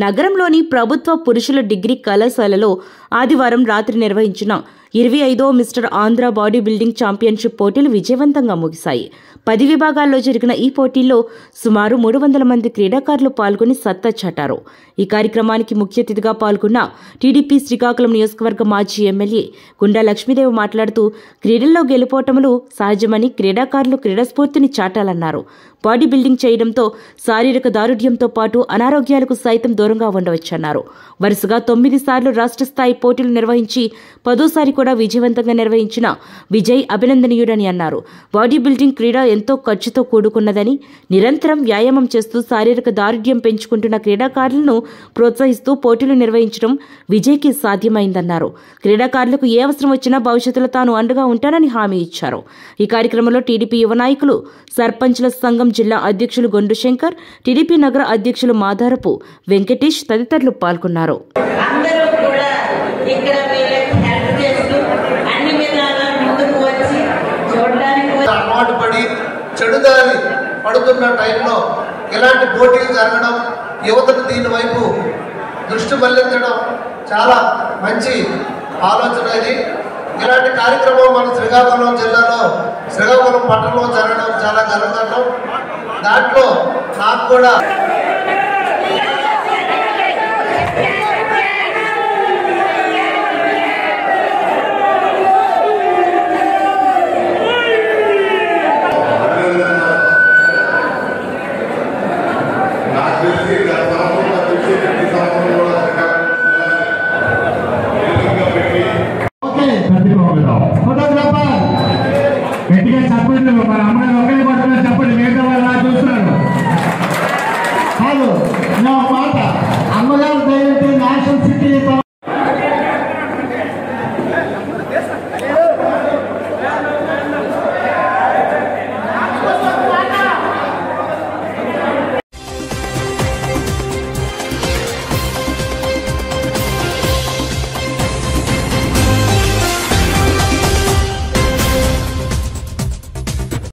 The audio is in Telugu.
నగరంలోని ప్రభుత్వ పురుషుల డిగ్రీ కళాశాలలో ఆదివారం రాత్రి నిర్వహించిన ఇరవై ఐదో mister Andhra body building championship పోటీలు విజయవంతంగా ముగిశాయి పది విభాగాల్లో జరిగిన ఈ పోటీల్లో సుమారు మూడు వందల మంది క్రీడాకారులు పాల్గొని సత్తా చాటారు ఈ కార్యక్రమానికి ముఖ్య అతిథిగా పాల్గొన్న టీడీపీ శ్రీకాకుళం నియోజకవర్గ మాజీ ఎమ్మెల్యే గుండా లక్ష్మీదేవి మాట్లాడుతూ క్రీడల్లో గెలుపోవటములు సహజమని క్రీడాకారులు క్రీడాస్ఫూర్తిని చాటాలన్నారు బాడీ బిల్డింగ్ చేయడంతో శారీరక దారుఢ్యంతో పాటు అనారోగ్యాలకు సైతం దూరంగా ఉండవచ్చన్నారు వరుసగా తొమ్మిది సార్లు రాష్ట్ర స్థాయి పోటీలు నిర్వహించి పదోసారి కూడా విజయవంతంగా నిర్వహించిన విజయ్ అభినందనీయుడని అన్నారు బాడీ బిల్డింగ్ క్రీడ ఎంతో ఖర్చుతో కూడుకున్నదని నిరంతరం వ్యాయామం చేస్తూ శారీరక దారుఢ్యం పెంచుకుంటున్న క్రీడాకారులను ప్రోత్సహిస్తూ పోటీలు నిర్వహించడం విజయ్కి సాధ్యమైందన్నారు క్రీడాకారులకు ఏ అవసరం వచ్చినా భవిష్యత్తులో తాను అండగా ఉంటానని హామీ ఇచ్చారు ఈ కార్యక్రమంలో టీడీపీ యువ నాయకులు సర్పంచ్ల సంఘం జిల్లా అధ్యక్షులు గొండు శంకర్ టీడీపీ నగర అధ్యక్షులు మాధారపు వెంకటేష్ తదితరులు పాల్గొన్నారు అందరూ కూడా ఇక్కడ వీళ్ళకి హెల్ప్ చేస్తూ అన్ని విధాలా ముందుకు వచ్చి చూడడానికి వచ్చి అలవాటు పడి చెడుదారి పడుతున్న టైంలో ఇలాంటి పోటీలు జరగడం యువతకు దీని వైపు దృష్టి మళ్లించడం చాలా మంచి ఆలోచన ఇది ఇలాంటి కార్యక్రమం మన శ్రీకాకుళం జిల్లాలో శ్రీకాకుళం పట్టణంలో జరగడం చాలా గర్వకారణం దాంట్లో నాకు కూడా